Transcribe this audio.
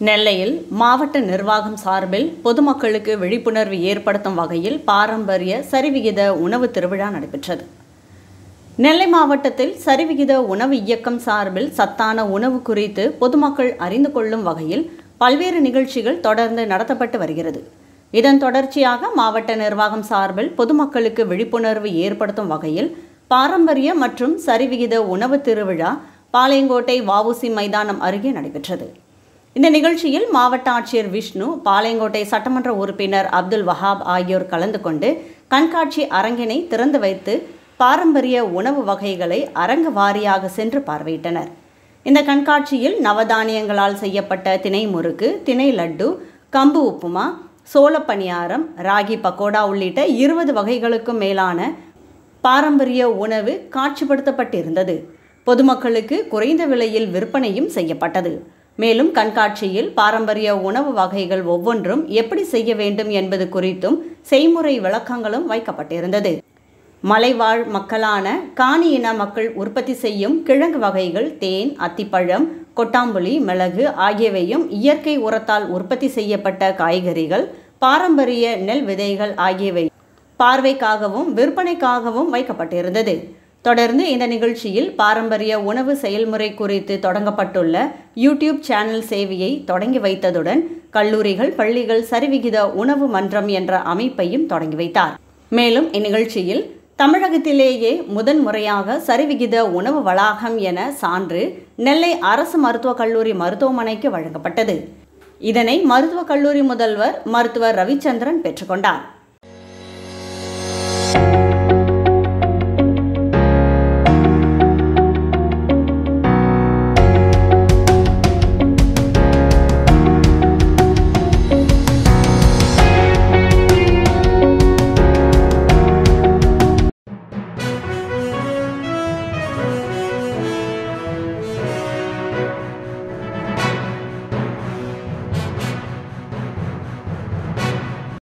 நெல்லையில் மாவட்ட நிர்வாகம் சார்பில் பொதுமக்களுக்கு விழிப்புணர்வு ஏற்படுத்தும் வகையில் பாரம்பரிய சரிவிகித உணவு திருவிழா நடைபெற்றது நெல்லை மாவட்டத்தில் சரிவிகித உணவு இயக்கம் சார்பில் சத்தான உணவு குறித்து பொதுமக்கள் அறிந்து கொள்ளும் வகையில் பல்வேறு நிகழ்ச்சிகள் தொடர்ந்து நடத்தப்பட்டு வருகிறது இதன் தொடர்ச்சியாக மாவட்ட நிர்வாகம் சார்பில் பொதுமக்களுக்கு விழிப்புணர்வு ஏற்படுத்தும் வகையில் பாரம்பரிய மற்றும் சரிவிகித உணவு திருவிழா பாளையங்கோட்டை வஉசி மைதானம் அருகே நடைபெற்றது இந்த நிகழ்ச்சியில் மாவட்ட ஆட்சியர் விஷ்ணு பாளையங்கோட்டை சட்டமன்ற உறுப்பினர் அப்துல் வஹாப் ஆகியோர் கலந்து கொண்டு கண்காட்சி அரங்கினை திறந்து வைத்து பாரம்பரிய உணவு வகைகளை அரங்கு வாரியாக சென்று பார்வையிட்டனர் இந்த கண்காட்சியில் நவதானியங்களால் செய்யப்பட்ட திணை முறுக்கு திணை லட்டு கம்பு உப்புமா சோள பணியாரம் ராகி பக்கோடா உள்ளிட்ட இருபது வகைகளுக்கும் மேலான பாரம்பரிய உணவு காட்சிப்படுத்தப்பட்டிருந்தது பொதுமக்களுக்கு குறைந்த விலையில் விற்பனையும் செய்யப்பட்டது மேலும் கண்காட்சியில் பாரம்பரிய உணவு வகைகள் ஒவ்வொன்றும் எப்படி செய்ய வேண்டும் என்பது குறித்தும் செய்முறை விளக்கங்களும் வைக்கப்பட்டிருந்தது மலைவாழ் மக்களான காணி இன மக்கள் உற்பத்தி செய்யும் கிழங்கு வகைகள் தேன் அத்திப்பழம் கொட்டாம்புளி மிளகு ஆகியவையும் இயற்கை உரத்தால் உற்பத்தி செய்யப்பட்ட காய்கறிகள் பாரம்பரிய நெல் விதைகள் ஆகியவை பார்வைக்காகவும் விற்பனைக்காகவும் வைக்கப்பட்டிருந்தது தொடர்ந்து இந்த நிகழ்ச்சியில் பாரம்பரிய உணவு செயல்முறை குறித்து தொடங்கப்பட்டுள்ள யூடியூப் சேனல் சேவையை தொடங்கி வைத்ததுடன் கல்லூரிகள் பள்ளிகள் சரிவிகித உணவு மன்றம் என்ற அமைப்பையும் தொடங்கி வைத்தார் மேலும் இந்நிகழ்ச்சியில் தமிழகத்திலேயே முதன் முறையாக சரிவிகித உணவு வளாகம் என சான்று நெல்லை அரசு மருத்துவக் கல்லூரி மருத்துவமனைக்கு வழங்கப்பட்டது இதனை மருத்துவக் கல்லூரி முதல்வர் மருத்துவர் ரவிச்சந்திரன் பெற்றுக்கொண்டார்